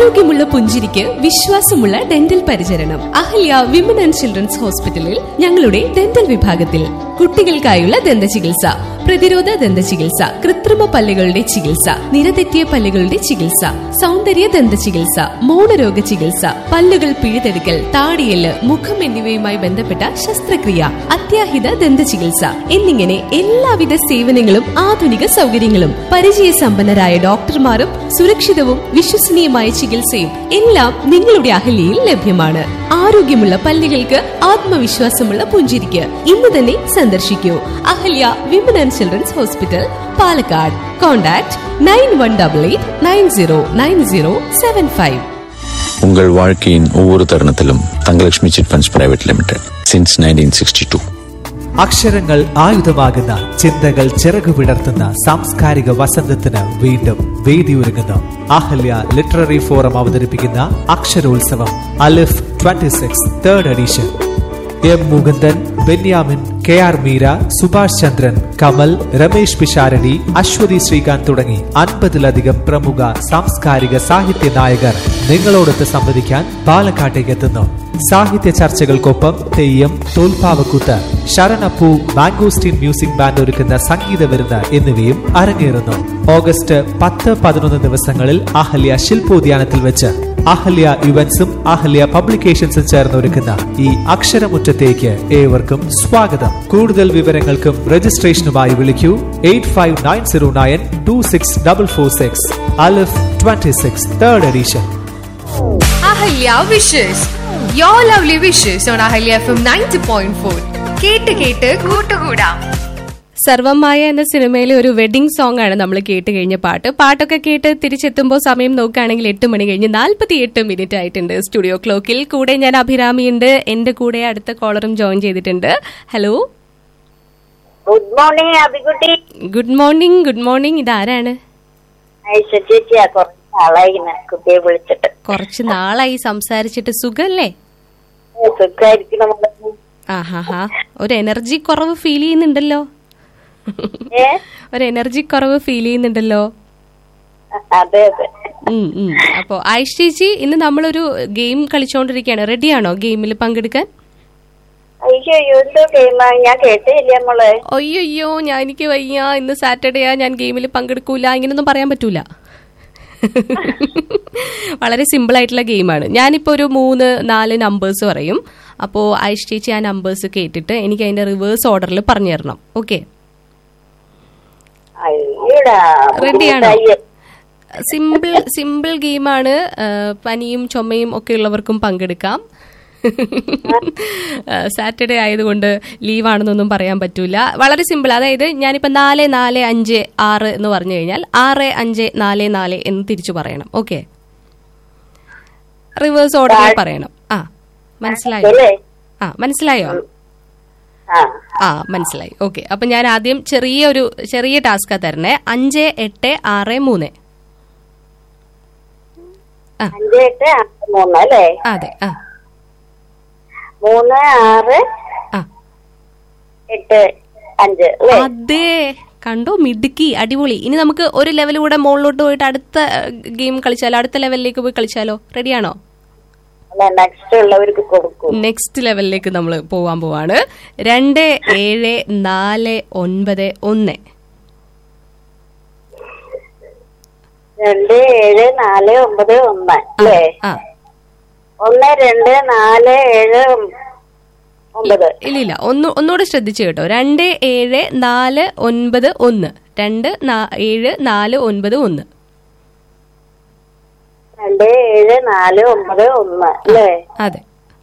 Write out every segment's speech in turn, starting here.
ആരോഗ്യമുള്ള പുഞ്ചിരിക്ക് വിശ്വാസമുള്ള ഡെന്റൽ പരിചരണം അഹല്യ വിമൻ ആൻഡ് ചിൽഡ്രൻസ് ഹോസ്പിറ്റലിൽ ഞങ്ങളുടെ ഡെന്റൽ വിഭാഗത്തിൽ കുട്ടികൾക്കായുള്ള ദന്ത ചികിത്സ പ്രതിരോധ ദന്ത ചികിത്സ കൃത്രിമ പല്ലുകളുടെ ചികിത്സ നിരതെറ്റിയ പല്ലുകളുടെ ചികിത്സ സൗന്ദര്യ ദന്ത ചികിത്സ മൗനരോഗ ചികിത്സ പല്ലുകൾ പിഴുതെടുക്കൽ താടിയല് മുഖം എന്നിവയുമായി ബന്ധപ്പെട്ട ശസ്ത്രക്രിയ അത്യാഹിത ദന്ത ചികിത്സ എന്നിങ്ങനെ എല്ലാവിധ സേവനങ്ങളും ആധുനിക സൗകര്യങ്ങളും പരിചയസമ്പന്നരായ ഡോക്ടർമാരും സുരക്ഷിതവും വിശ്വസനീയമായ ചികിത്സയും എല്ലാം നിങ്ങളുടെ അഹല്യയിൽ ലഭ്യമാണ് ആരോഗ്യമുള്ള പല്ലുകൾക്ക് ആത്മവിശ്വാസമുള്ള പുഞ്ചിരിക്ക് ഇന്ന് തന്നെ സന്ദർശിക്കൂ Ahalya women and children's hospital Palakkad contact nine one double eight nine zero nine zero seven five உங்கள் வாழ்க்கையின் ஒவ்வொரு தருணத்திலும் Thangalakshmi chit funds private limited since nineteen sixty two അക്ഷരങ്ങൾ ആയുധമാകുന്ന ചിന്തകൾ ചിറകുവിടർത്തുന്ന സാംസ്കാരിക വസന്തത്തിന് വീണ്ടും വേദിയൊരുങ്ങുന്നു അഹല്യ ലിറ്റററി ഫോറം അവതരിപ്പിക്കുന്ന അക്ഷരോത്സവം Alif 26 six third edition M Mukundan Benyamin K R Meera Subhash Chandran Kamal Ramesh Pisharody Aswathy Sreekanth തുടങ്ങി അൻപതിലധികം പ്രമുഖ സാംസ്കാരിക സാഹിത്യ നായകർ നിങ്ങളോടൊത്ത് സംവദിക്കാൻ പാലക്കാട്ടേക്ക് എത്തുന്നു സാഹിത്യ ചർച്ചകൾക്കൊപ്പം തെയ്യം തോൽപ്പാവക്കൂത്ത് ശരണപ്പൂ മാംഗോസ്റ്റീൻ മ്യൂസിക് ബാൻഡ് ഒരുക്കുന്ന സംഗീത വിരുന്ന് എന്നിവയും അരങ്ങേറുന്നു ഓഗസ്റ്റ് പത്ത് പതിനൊന്ന് ദിവസങ്ങളിൽ അഹല്യ ശില്പോദ്യാനത്തിൽ വെച്ച് അഹല്യ ഇവന്റ്സും അഹല്യ പബ്ലിക്കേഷൻസും ചേർന്ന് ഒരുക്കുന്ന ഈ അക്ഷരമുറ്റത്തേക്ക് ഏവർക്കും സ്വാഗതം കൂടുതൽ വിവരങ്ങൾക്കും രജിസ്ട്രേഷനുമായി വിളിക്കൂ eight five nine zero nine two six double four six Alif twenty six third edition Ahalya wishes your lovely wishes on Ahalya F M ninety point four കേട്ട് കേട്ട് കൂട്ടുകൂടാം സർവമായ എന്ന സിനിമയിലെ ഒരു വെഡിങ് സോങ് ആണ് നമ്മൾ കേട്ട് കഴിഞ്ഞ പാട്ട് പാട്ടൊക്കെ കേട്ട് തിരിച്ചെത്തുമ്പോൾ സമയം നോക്കുകയാണെങ്കിൽ എട്ട് മണി കഴിഞ്ഞ് നാൽപ്പത്തി എട്ട് മിനിറ്റ് ആയിട്ടുണ്ട് സ്റ്റുഡിയോ ക്ലോക്കിൽ കൂടെ ഞാൻ അഭിരാമിയുണ്ട് എന്റെ കൂടെ അടുത്ത കോളറും ജോയിൻ ചെയ്തിട്ടുണ്ട് hello good morning Abikutty good morning good morning ഇതാരാണ് ഐഷ ചേച്ചിയാ കുറച്ച് നാളായി ഇങ്ങനെ കുട്ടിയെ വിളിച്ചിട്ട് കുറച്ച് നാളായി സംസാരിച്ചിട്ട് സുഖല്ലേ ഏ, സുഖായിരിക്കണം ആഹാഹാ ഒരു എനർജി കുറവ് ഫീൽ ചെയ്യുന്നുണ്ടല്ലോ ഏ ഒരു എനർജി കുറവ് ഫീൽ ചെയ്യുന്നുണ്ടല്ലോ അതെ അതെ ഉം, ഉം. അപ്പോ ആയിഷ് ചേച്ചി ഇന്ന് നമ്മളൊരു ഗെയിം കളിച്ചോണ്ടിരിക്കുകയാണ് റെഡിയാണോ ഗെയിമിൽ പങ്കെടുക്കാൻ അയ്യോ എന്തോ ഗെയിമാ ഞാൻ കേട്ടില്ല മോളെ അയ്യോ ഞാൻ എനിക്ക് വയ്യ ഇന്ന് സാറ്റർഡേയാ ഞാൻ ഗെയിമിൽ പങ്കെടുക്കൂല ഇങ്ങനൊന്നും പറയാൻ പറ്റൂല വളരെ സിമ്പിൾ ആയിട്ടുള്ള ഗെയിമാണ് ഞാനിപ്പോ ഒരു മൂന്ന് നാല് നമ്പേഴ്സ് പറയും അപ്പോൾ ആയിഷ് ചേച്ചി ആ നമ്പേഴ്സ് കേട്ടിട്ട് എനിക്ക് അതിന്റെ റിവേഴ്സ് ഓർഡറിൽ പറഞ്ഞു തരണം ഓക്കെ അയ്യോടാ റെഡിയാണോ ബുദ്ധിമുട്ടായി. സിമ്പിൾ സിമ്പിൾ ഗെയിമാണ് ആ, പനിയും ചുമയും ഒക്കെ ഉള്ളവർക്കും പങ്കെടുക്കാം സാറ്റർഡേ ആയതുകൊണ്ട് ലീവാണെന്നൊന്നും പറയാൻ പറ്റൂല വളരെ സിമ്പിൾ അതായത് ഞാനിപ്പോ നാല് നാല് അഞ്ച് ആറ് എന്ന് പറഞ്ഞു കഴിഞ്ഞാൽ ആറ് അഞ്ച് നാല് നാല് എന്ന് തിരിച്ചു പറയണം ഓക്കെ റിവേഴ്സ് ഓർഡറിൽ പറയണം ആ മനസ്സിലായോ അല്ലേ ആ മനസ്സിലായോ ആ ആ മനസ്സിലായി ഓക്കെ അപ്പൊ ഞാൻ ആദ്യം ചെറിയൊരു ചെറിയ ടാസ്കാ തരണേ അഞ്ച് എട്ട് ആറ് മൂന്ന് അഞ്ച് എട്ട് ആറ് മൂന്ന് അല്ലേ അതെ ആ മൂന്ന് ആറ് ആ എട്ട് അഞ്ച് അല്ലേ അതെ കണ്ടോ മിടുക്കി അടിപൊളി ഇനി നമുക്ക് ഒരു ലെവൽ കൂടെ മുകളിലോട്ട് പോയിട്ട് അടുത്ത ഗെയിം കളിച്ചാലോ അടുത്ത ലെവലിലേക്ക് പോയി കളിച്ചാലോ റെഡിയാണോ അല്ല നെക്സ്റ്റ് ഉള്ളവർക്ക് കൊടുക്കും നെക്സ്റ്റ് ലെവലിലേക്ക് നമ്മൾ പോവാൻ പോവാണ് രണ്ട് ഏഴ് നാല് ഒൻപത് ഒന്ന് രണ്ട് ഏഴ് നാല് ഒമ്പത് ഒന്ന് അല്ലേ ആ ഒന്ന് രണ്ട് നാല് ഏഴ് ഒമ്പത് ഇല്ല ഇല്ല ഒന്ന് ഒന്നുകൂടെ ശ്രദ്ധിച്ചു കേട്ടോ രണ്ട് ഏഴ് നാല് ഒൻപത് ഒന്ന് രണ്ട് നാ- ഏഴ് നാല് ഒൻപത് ഒന്ന് രണ്ട് ഏഴ് നാല് ഒമ്പത് ഒന്ന് അല്ലേ അതെ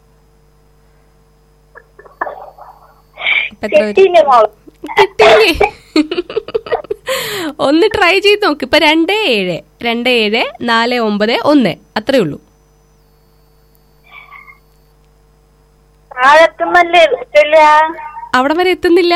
ഇപ്പൊ എത്ര വരും? കിട്ടിയില്ല മോളെ കിട്ടിയില്ലേ ഒന്ന് ട്രൈ ചെയ്ത് നോക്ക് ഇപ്പൊ രണ്ട് ഏഴ് രണ്ട് ഏഴ് നാല് ഒമ്പത് ഒന്ന് അത്രേ ഉള്ളൂ താഴെത്തുന്നല്ലേ കിട്ടില്ല അവിടെ വരെ എത്തുന്നില്ല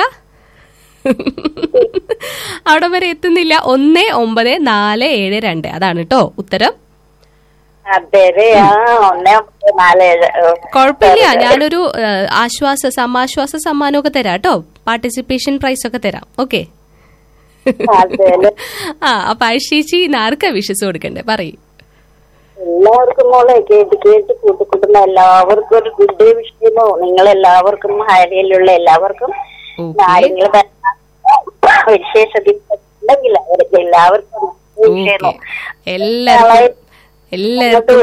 അവിടെ വരെ എത്തുന്നില്ല ഒന്ന് ഒമ്പത് നാല് ഏഴ് രണ്ട് അതാണ് കേട്ടോ ഉത്തരം അതെ അതെ ആ ഒന്ന് ഒമ്പത് നാല് ഏഴ് ഓ. കുഴപ്പമില്ല ഞാനൊരു ആ, ആശ്വാസ സമാശ്വാസ സമ്മാനമൊക്കെ തരാം കേട്ടോ പാർട്ടിസിപ്പേഷൻ പ്രൈസ് ഒക്കെ തരാം ഓക്കെ അതെ അല്ലേ? ആ അപ്പൊ ഐഷേച്ചി ഇന്ന് ആർക്കാ വിഷസ് കൊടുക്കണ്ടേ പറയൂ എല്ലാവർക്കും മോളെ കേട്ട് കേട്ട് കൂട്ടുകൂട്ടുന്ന എല്ലാവർക്കും ഒരു ഗുഡ് ഡേ വിഷയമോ നിങ്ങൾ എല്ലാവർക്കും ഹരിയിലുള്ള എല്ലാവർക്കും ഓക്കെ ആരെങ്കിലും വിശേഷ ദിവസം ഉണ്ടെങ്കിൽ അവർക്ക് എല്ലാവർക്കും വിഷയമോ ഓക്കെ എല്ലാവർക്കും എല്ലാവർക്കും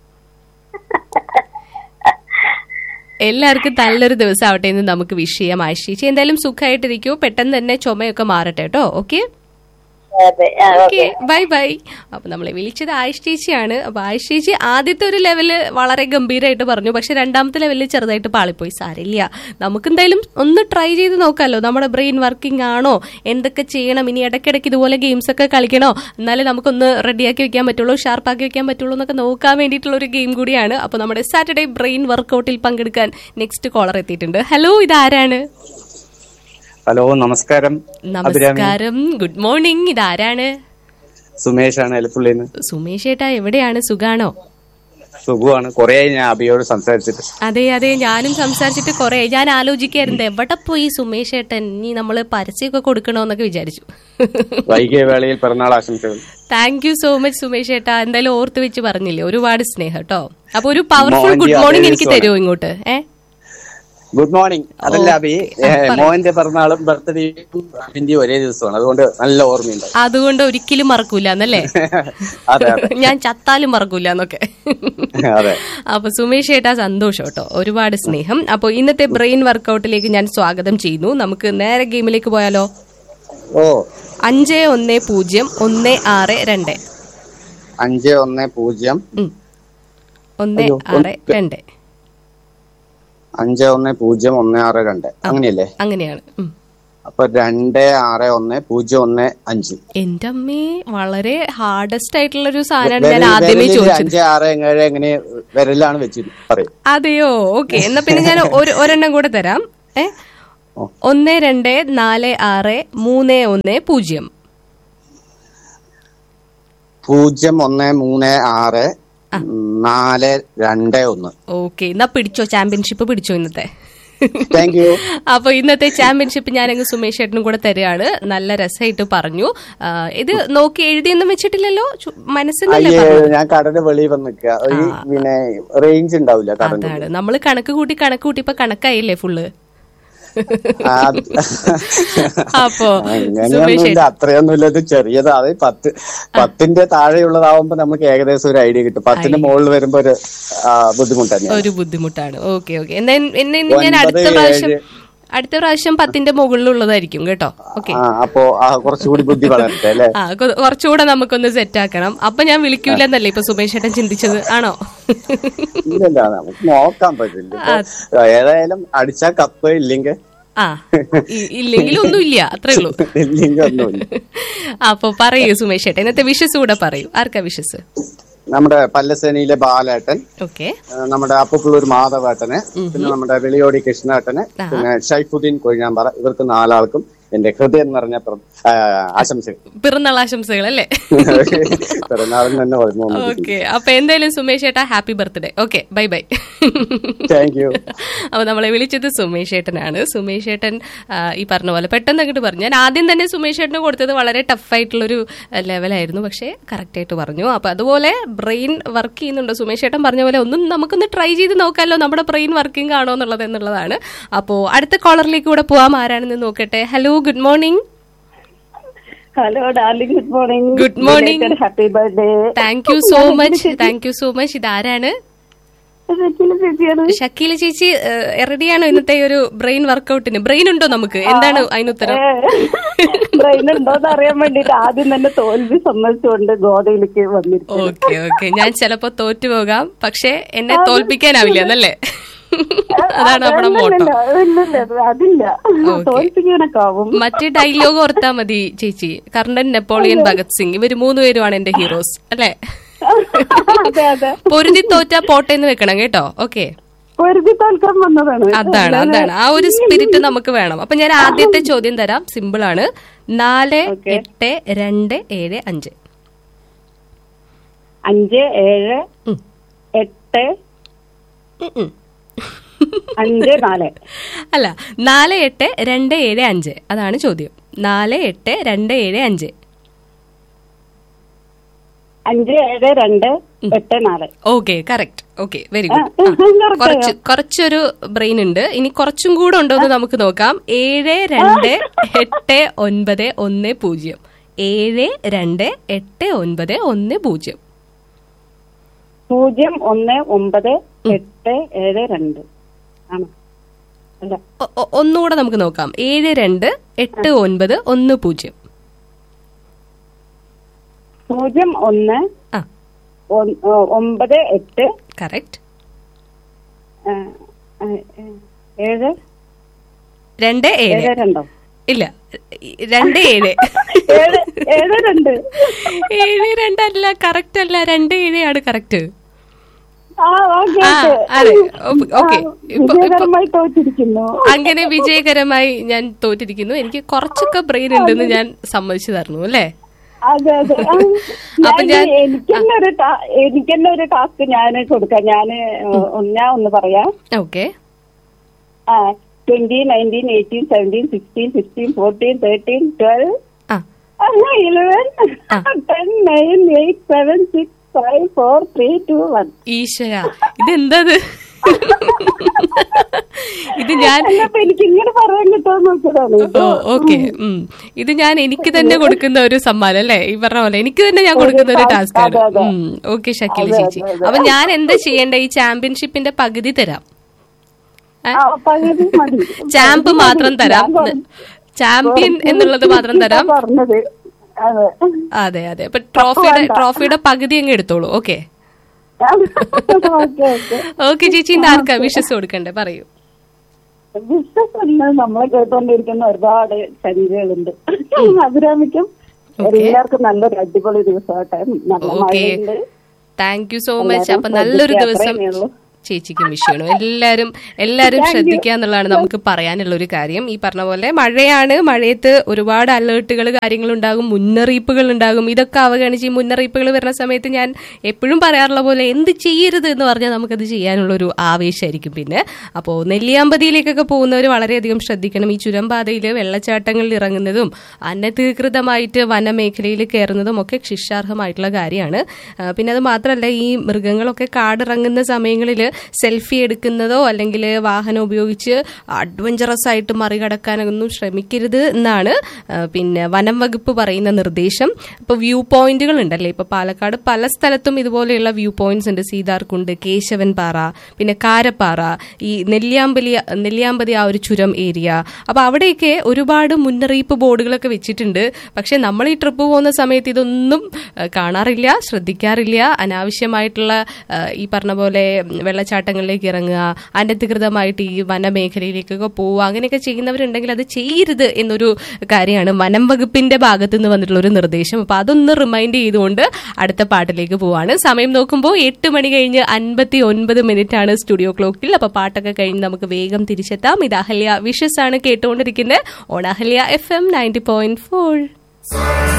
എല്ലാവർക്കും നല്ലൊരു ദിവസം ആവട്ടെ എന്ന് നമുക്ക് വിഷ് ചെയ്യാം ആശിച്ച് എന്തായാലും സുഖമായിട്ടിരിക്കൂ പെട്ടെന്ന് തന്നെ ചുമയൊക്കെ മാറട്ടെ കേട്ടോ ഓക്കെ അതെ ആ, ഓക്കെ ഓക്കെ ബൈ ബൈ അപ്പൊ നമ്മളെ വിളിച്ചത് ആയിഷ് ചേച്ചിയാണ് അപ്പൊ ആയിഷ് ചേച്ചി ആദ്യത്തെ ഒരു ലെവല് വളരെ ഗംഭീരമായിട്ട് പറഞ്ഞു പക്ഷെ രണ്ടാമത്തെ ലെവലിൽ ചെറുതായിട്ട് പാളിപ്പോയി സാരില്ല നമുക്ക് എന്തായാലും ഒന്ന് ട്രൈ ചെയ്ത് നോക്കാമല്ലോ നമ്മുടെ ബ്രെയിൻ വർക്കിംഗ് ആണോ എന്തൊക്കെ ചെയ്യണം ഇനി ഇടയ്ക്കിടയ്ക്ക് ഇതുപോലെ ഗെയിംസ് ഒക്കെ കളിക്കണോ എന്നാലേ നമുക്കൊന്ന് റെഡിയാക്കി വെക്കാൻ പറ്റുള്ളൂ ഷാർപ്പാക്കി വെക്കാൻ പറ്റുള്ളൂ എന്നൊക്കെ നോക്കാൻ വേണ്ടിയിട്ടുള്ള ഒരു ഗെയിം കൂടിയാണ് അപ്പൊ നമ്മുടെ സാറ്റർഡേ ബ്രെയിൻ വർക്കൗട്ടിൽ പങ്കെടുക്കാൻ നെക്സ്റ്റ് കോളർ എത്തിയിട്ടുണ്ട് ഹലോ ഇതാരാണ് ഹലോ നമസ്കാരം അഭിരാമി നമസ്കാരം ഗുഡ് മോർണിംഗ് ഇതാരാണ് സുമേഷാണ് എലപ്പുള്ളിന്ന് സുമേഷ് ഏട്ടാ എവിടെയാണ് സുഖാണോ സുഖമാണ് കുറെ ഞാൻ അഭിയോട് സംസാരിച്ചിട്ട് അതെ അതെ ഞാനും സംസാരിച്ചിട്ട് കുറെ ഞാൻ ആലോചിക്കായിരുന്നു എവിടെ പോയി സുമേഷ് ഏട്ടൻ ഇനി നമ്മള് പരസ്യമൊക്കെ കൊടുക്കണോന്നൊക്കെ വിചാരിച്ചു വൈകിയ വേളയിൽ പിറന്നാൾ ആശംസകൾ thank you so much Sumesh ഏട്ടാ എന്തായാലും ഓർത്ത് വെച്ച് പറഞ്ഞില്ലേ ഒരുപാട് സ്നേഹം കേട്ടോ അപ്പൊ ഒരു പവർഫുൾ മോഹൻജി ഗുഡ് മോർണിംഗ് അതേ എനിക്ക് ദിവസമാണ്. തരുമോ ഇങ്ങോട്ട് ഏ ഗുഡ് മോർണിംഗ് അതല്ല അഭി ഏ, മോഹന്റെ പിറന്നാളും ബർത്ത്ഡേയും അതിന്റെ ഒരേ ദിവസമാണ് അതുകൊണ്ട് നല്ല ഓർമ്മയുണ്ട് അതുകൊണ്ട് ഒരിക്കലും മറക്കൂല എന്നല്ലേ അതെ അതെ ഞാൻ ചത്താലും മറക്കൂല എന്നൊക്കെ അതെ അപ്പൊ സുമേഷ് ഏട്ടാ സന്തോഷം കേട്ടോ ഒരുപാട് സ്നേഹം അപ്പൊ ഇന്നത്തെ ബ്രെയിൻ വർക്കൗട്ടിലേക്ക് ഞാൻ സ്വാഗതം ചെയ്യുന്നു നമുക്ക് നേരെ ഗെയിമിലേക്ക് പോയാലോ ഓ അഞ്ച് ഒന്ന് പൂജ്യം ഒന്ന് ആറ് രണ്ട് അഞ്ച് ഒന്ന് പൂജ്യം ഒന്ന് അയ്യോ, ആറ് ഒന്ന് രണ്ട് അഞ്ച് ഒന്ന് പൂജ്യം ഒന്ന് ആറ് രണ്ട് അങ്ങനെയല്ലേ അങ്ങനെയാണ് ഉം. അപ്പൊ രണ്ട് ആറ് ഒന്ന് പൂജ്യം ഒന്ന് അഞ്ച് എന്റെ അമ്മേ വളരെ ഹാർഡസ്റ്റ് ആയിട്ടുള്ള ഒരു സാധനമാണ് ഞാൻ വിരൽ- ആദ്യമേ വിരലിൽ ചോദിച്ചത് അഞ്ച് ആറ് ഏഴ് എങ്ങനെ വിരലാണ് വെച്ചിട്ട് പറയും അതെയോ ഓക്കെ എന്നാ പിന്നെ ഞാൻ ഒരു ഒരെണ്ണം കൂടെ തരാം ഏ ഓ. ഒന്ന് രണ്ട് നാല് ആറ് മൂന്ന് ഒന്ന് പൂജ്യം പൂജ്യം ഒന്ന് മൂന്ന് ആറ് നാല് രണ്ട് ഒന്ന് ഓക്കെ എന്നാ പിടിച്ചോ ചാമ്പ്യൻഷിപ്പ് പിടിച്ചോ ഇന്നത്തെ താങ്ക് യു അപ്പൊ ഇന്നത്തെ ചാമ്പ്യൻഷിപ്പ് ഞാനങ്ങ് സുമേഷ് ചേട്ടനും കൂടെ തരികയാണ് നല്ല രസമായിട്ട് പറഞ്ഞു ആ, ഇത് നോക്കി എഴുതിയൊന്നും വെച്ചിട്ടില്ലല്ലോ ചു- മനസ്സിന്നല്ലേ അയ്യേ പറഞ്ഞത് ഞാൻ കടന്റെ വെളിയിൽ വന്ന് നിൽക്കുക ഈ പിന്നെ റേഞ്ച് ഉണ്ടാവില്ല കടന്റെ അതാണ് നമ്മൾ കണക്ക് കൂട്ടി കണക്ക് കൂട്ടി ഇപ്പൊ കണക്കായില്ലേ ഫുള്ള് ആ, അപ്പോ അങ്ങനെയൊന്നുമില്ല അത്രയൊന്നുമില്ല ഇത് ചെറിയത് അത് പത്ത് പത്തിന്റെ താഴെയുള്ളതാവുമ്പോ നമുക്ക് ഏകദേശം ഒരു ഐഡിയ കിട്ടും പത്തിന്റെ മുകളിൽ വരുമ്പോ ഒരു ആ, ബുദ്ധിമുട്ട് തന്നെയാണ് ഒരു ബുദ്ധിമുട്ടാണ് ഓക്കെ ഓക്കെ എന്നാ എന്നെ ഇനി ഞാൻ ഒൻപത്, അടുത്ത പ്രാവശ്യം ഏഴ്. അടുത്ത പ്രാവശ്യം പത്തിന്റെ മുകളിലുള്ളതായിരിക്കും കേട്ടോ ഓക്കെ ആ അപ്പോ ആ, കുറച്ചുകൂടി ബുദ്ധി വളരട്ടെ അല്ലെ ആ കൊ- കുറച്ചുകൂടെ നമുക്കൊന്ന് സെറ്റ് ആക്കണം അപ്പൊ ഞാൻ വിളിക്കൂലെന്നല്ലേ ഇപ്പൊ സുമേഷ് ചേട്ടൻ ചിന്തിച്ചത് ആണോ ഇല്ലല്ല നമുക്ക് നോക്കാൻ പറ്റില്ല ഇപ്പൊ ഏതായാലും അടിച്ചാ കപ്പ് ഇല്ലെങ്കിൽ ആ ഇ- ഇല്ലെങ്കിൽ ഒന്നുമില്ല അത്രേ ഉള്ളൂ ഇല്ലെങ്കിൽ ഒന്നുമില്ല അപ്പൊ പറയൂ സുമേഷ് ചേട്ടൻ ഇന്നത്തെ വിഷസ് കൂടെ പറയൂ ആർക്കാ വിഷസ് നമ്മുടെ പല്ലശ്ശേനിയിലെ ബാലേട്ടൻ ഓക്കെ ആ, നമ്മുടെ അപ്പുള്ളൂർ മാധവേട്ടന് പിന്നെ നമ്മുടെ വെളിയോടി കൃഷ്ണേട്ടന് പിന്നെ ഷൈഫുദ്ദീൻ കൊഴിഞ്ഞാമ്പാറ ഇവർക്ക് നാലാൾക്കും എന്റെ ഹൃദയം നിറഞ്ഞ പ്ര- ആ, ആശംസകൾ പിറന്നാൾ ആശംസകൾ അല്ലേ പിറന്നാളിന് തന്നെ പറഞ്ഞു ഓക്കെ അപ്പൊ എന്തായാലും സുമേഷ് ചേട്ടാ happy birthday okay bye bye thank you അപ്പൊ നമ്മളെ വിളിച്ചത് സുമേഷ് ഏട്ടനാണ് സുമേഷ് ഏട്ടൻ ആ, ഈ പറഞ്ഞ പോലെ പെട്ടെന്ന് അങ്ങോട്ട് പറഞ്ഞു ഞാൻ ആദ്യം തന്നെ സുമേഷ് ഏട്ടന് കൊടുത്തത് വളരെ ടഫായിട്ടുള്ളൊരു ലെവലായിരുന്നു പക്ഷേ കറക്റ്റ് ആയിട്ട് പറഞ്ഞു അപ്പൊ അതുപോലെ ബ്രെയിൻ വർക്ക് ചെയ്യുന്നുണ്ട് സുമേഷ് ഏട്ടൻ പറഞ്ഞ പോലെ ഒന്നും നമുക്കൊന്ന് ട്രൈ ചെയ്ത് നോക്കാമല്ലോ നമ്മുടെ ബ്രെയിൻ വർക്കിംഗ് ആണോ എന്നുള്ളത് എന്നുള്ളതാണ് അപ്പോൾ അടുത്ത കോളറിലേക്ക് കൂടെ പോവാം ആരാണെന്ന് നോക്കട്ടെ hello good morning hello darling good morning Good morning. Happy birthday thank you so much thank you so much ഇതാരാണ് ചേച്ചിയാണ് ഷക്കീല ചേച്ചി റെഡിയാണോ ഇന്നത്തെ ഒരു ബ്രെയിൻ വർക്കൗട്ടിന് ബ്രെയിൻ ഉണ്ടോ നമുക്ക് എന്താണ് അതിനുത്തരം ബ്രെയിൻ ഉണ്ടോന്ന് അറിയാൻ വേണ്ടിട്ട് ആദ്യം തന്നെ തോൽവി സമ്മതിച്ചുകൊണ്ട് ഗോതയിലേക്ക് വന്നിരിക്കും ഓക്കെ ഓക്കെ ഞാൻ ചിലപ്പോ തോറ്റുപോകാം പക്ഷെ എന്നെ തോൽപ്പിക്കാനാവില്ല എന്നല്ലേ അതാണ് നമ്മുടെ മോട്ടോ അതില്ല Okay. തോൽപ്പിക്കാനൊക്കെ ആവും മറ്റേ ഡയലോഗ് ഓർത്താ മതി ചേച്ചി കർണൻ നെപ്പോളിയൻ ഭഗത് സിംഗ് ഇവര് മൂന്നുപേരുമാണ് എന്റെ ഹീറോസ് അല്ലേ അതെ അതെ പൊരുതി തോറ്റാ പോട്ടെ എന്ന് വെക്കണം കേട്ടോ ഓക്കെ പൊരുതി തോൽക്കാൻ വന്നതാണ് അതാണ് അതാണ് ആ ഒരു സ്പിരിറ്റ് നമുക്ക് വേണം അപ്പൊ ഞാൻ ആദ്യത്തെ ചോദ്യം തരാം സിമ്പിൾ ആണ് നാല് എട്ട് രണ്ട് ഏഴ് അഞ്ച് അഞ്ച് ഏഴ് ഉം. എട്ട് ഉം, ഉം. അഞ്ച് നാല് അല്ല നാല് എട്ട് രണ്ട് ഏഴ് അഞ്ച് അതാണ് ചോദ്യം നാല് എട്ട് രണ്ട് ഏഴ് അഞ്ച് അഞ്ച് ഏഴ് രണ്ട് എട്ട് നാല് okay correct okay very ah, good ah, correct കുറച്ച് കുറച്ചൊരു ബ്രെയിൻ ഉണ്ട് ഇനി കുറച്ചും കൂടെ ഉണ്ടോ എന്ന് നമുക്ക് നോക്കാം ഏഴ് രണ്ട് എട്ട് ഒൻപത് ഒന്ന് പൂജ്യം ഏഴ് രണ്ട് എട്ട് ഒൻപത് ഒന്ന് പൂജ്യം പൂജ്യം ഒന്ന് ഒമ്പത് എട്ട് ഏഴ് രണ്ട് ആണ് അല്ല ഒ- ഒ- ഒന്നുകൂടെ നമുക്ക് നോക്കാം ഏഴ് രണ്ട് എട്ട് ഒൻപത് ഒന്ന് പൂജ്യം പൂജ്യം ഒന്ന് ആ ഒ- ഒ- ഒമ്പത് എട്ട് കറക്റ്റ് ആ, ആ, ആ, ഏഴ് രണ്ട് ഏഴ് ഏഴ് രണ്ടോ ഇല്ല രണ്ട് ഏഴ് ഏഴ് ഏഴ് രണ്ട് ഏഴ് രണ്ടല്ല കറക്റ്റ് അല്ല രണ്ട് ഏഴാണ് കറക്റ്റ് ആ ഓക്കെ ആ, അതെ. ഓ- ഓക്കെ. ഇപ്പൊ- ഇപ്പൊ- വിജയകരമായി തോറ്റിരിക്കുന്നു അങ്ങനെ വിജയകരമായി ഞാൻ തോറ്റിരിക്കുന്നു എനിക്ക് കുറച്ചൊക്കെ ബ്രെയിൻ ഉണ്ടെന്ന് ഞാൻ സമ്മതിച്ചു തരുന്നു അല്ലേ അതെ അതെ ആ, അപ്പൊ ഞാൻ ഞാൻ- എനിക്കെന്നെ ഒരു ടാ- എനിക്കെന്നെ ഒരു ടാസ്ക് ഞാൻ കൊടുക്കാം ഞാൻ ഞാൻ ഒന്ന് പറയാം okay ah twenty nineteen eighteen seventeen sixteen fifteen fourteen thirteen twelve ah eleven ten nine eight seven six five four three two one ഈശ്വര ഇതെന്തത് ഇത് ഞാൻ അല്ലപ്പോ എനിക്ക് ഇങ്ങനെ പറയാൻ കിട്ടുമെന്ന് നോക്കിയതാണ് ഓ ഓക്കെ ഇത് ഞാൻ എനിക്ക് തന്നെ കൊടുക്കുന്ന ഒരു സമ്മാനം അല്ലേ ഈ പറഞ്ഞ പോലെ എനിക്ക് തന്നെ ഞാൻ കൊടുക്കുന്ന ഒരു ടാസ്ക് ആണ് അതെ, അതെ. ഓക്കെ ഷക്കീല അതെ, ചേച്ചി അതെ, അതെ. അപ്പൊ ഞാൻ എന്താ ചെയ്യേണ്ട ഈ ചാമ്പ്യൻഷിപ്പിന്റെ പകുതി തരാം ഏ? ആ, പകുതി മതി. ചാമ്പ് പകുതി മാത്രം മതി. തരാം ഞാൻ പറഞ്ഞു. ചാമ്പ്യൻ എന്നുള്ളത് മാത്രം തരാം പറഞ്ഞത് അതെ അതെ അതെ അപ്പൊ ട്രോഫിയുടെ ട്രോഫിയുടെ പകുതി അങ്ങ് എടുത്തോളൂ ഓക്കെ ഓക്കെ ഓക്കെ ഓക്കെ ചേച്ചി ഇന്ന് ആർക്കാ വിശ്വസ് കൊടുക്കണ്ടേ പറയൂ ബിസിനസ് എന്ന് നമ്മളെ കേട്ടുകൊണ്ടിരിക്കുന്ന ഒരുപാട് ശരീരങ്ങളുണ്ട് അഭിരാമിക്കും എല്ലാവർക്കും നല്ലൊരു അടിപൊളി ദിവസമാട്ടെ നല്ല ഓക്കെ മഴയുണ്ട് താങ്ക് യു സോ മച്ച് എല്ലാവരും അപ്പൊ നല്ലൊരു ശ്രദ്ധിക്കുക, ദിവസം അത്രയേ ഉള്ളൂ. ചേച്ചിക്ക് വിഷ് ചെയ്യണം എല്ലാരും എല്ലാരും ശ്രദ്ധിക്കുക എന്നുള്ളതാണ് നമുക്ക് പറയാനുള്ള ഒരു കാര്യം ഈ പറഞ്ഞ പോലെ മഴയാണ് മഴയത്ത് ഒരുപാട് അലേർട്ടുകൾ കാര്യങ്ങൾ ഉണ്ടാകും മുന്നറിയിപ്പുകൾ ഉണ്ടാകും ഇതൊക്കെ അവഗണിച്ച് ഈ മുന്നറിയിപ്പുകൾ വരുന്ന സമയത്ത് ഞാൻ എപ്പോഴും പറയാറുള്ള പോലെ എന്ത് ചെയ്യരുത് എന്ന് പറഞ്ഞാൽ നമുക്കത് ചെയ്യാനുള്ള ഒരു ആവേശമായിരിക്കും പിന്നെ അപ്പോൾ നെല്ലിയാമ്പതിയിലേക്കൊക്കെ പോകുന്നവർ വളരെയധികം ശ്രദ്ധിക്കണം ഈ ചുരംപാതയിൽ വെള്ളച്ചാട്ടങ്ങളിൽ ഇറങ്ങുന്നതും അനധികൃതമായിട്ട് വനമേഖലയിൽ കയറുന്നതും ഒക്കെ ശിക്ഷാർഹമായിട്ടുള്ള കാര്യമാണ് ആ, പിന്നെ അത് മാത്രമല്ല ഈ മൃഗങ്ങളൊക്കെ കാടിറങ്ങുന്ന സമയങ്ങളിൽ സെൽഫി എടുക്കുന്നതോ അല്ലെങ്കിൽ വാഹനം ഉപയോഗിച്ച് അഡ്വഞ്ചറസ് ആയിട്ട് മറികടക്കാനൊന്നും ശ്രമിക്കരുത് എന്നാണ് ആ, പിന്നെ വനം വകുപ്പ് പറയുന്ന നിർദ്ദേശം ഇപ്പോൾ വ്യൂ പോയിന്റുകൾ ഉണ്ടല്ലേ ഇപ്പോൾ പാലക്കാട് പല സ്ഥലത്തും ഇതുപോലെയുള്ള വ്യൂ പോയിന്റ്സ് ഉണ്ട് സീതാർകുണ്ട് കേശവൻ പാറ പിന്നെ കാരപ്പാറ ഈ നെല്ലിയാമ്പലി നെല്ലിയാമ്പതി ആ ഒരു ചുരം ഏരിയ അപ്പോൾ അവിടെയൊക്കെ ഒരുപാട് മുന്നറിയിപ്പ് ബോർഡുകളൊക്കെ വെച്ചിട്ടുണ്ട് പക്ഷെ നമ്മൾ ഈ ട്രിപ്പ് പോകുന്ന സമയത്ത് ഇതൊന്നും ആ, കാണാറില്ല ശ്രദ്ധിക്കാറില്ല അനാവശ്യമായിട്ടുള്ള ആ, ഈ പറഞ്ഞ പോലെ വെള്ളച്ചാട്ടങ്ങളിലേക്ക് ഇറങ്ങുക അനധികൃതമായിട്ട് ഈ വനമേഖലയിലേക്കൊക്കെ പോവുക അങ്ങനെയൊക്കെ ചെയ്യുന്നവരുണ്ടെങ്കിൽ അത് ചെയ്യരുത് എന്നൊരു കാര്യമാണ് വനം വകുപ്പിന്റെ ഭാഗത്തു നിന്ന് വന്നിട്ടുള്ള ഒരു നിർദ്ദേശം അപ്പൊ അതൊന്ന് റിമൈൻഡ് ചെയ്തുകൊണ്ട് അടുത്ത പാട്ടിലേക്ക് പോവാണ് സമയം നോക്കുമ്പോൾ എട്ട് മണി കഴിഞ്ഞ് അൻപത്തി ഒൻപത് മിനിറ്റ് ആണ് സ്റ്റുഡിയോ ക്ലോക്കിൽ അപ്പൊ പാട്ടൊക്കെ കഴിഞ്ഞ് നമുക്ക് വേഗം തിരിച്ചെത്താം ഇത് അഹല്യ വിഷസ് ആണ് കേട്ടുകൊണ്ടിരിക്കുന്നത് on Ahalya F M ninety point four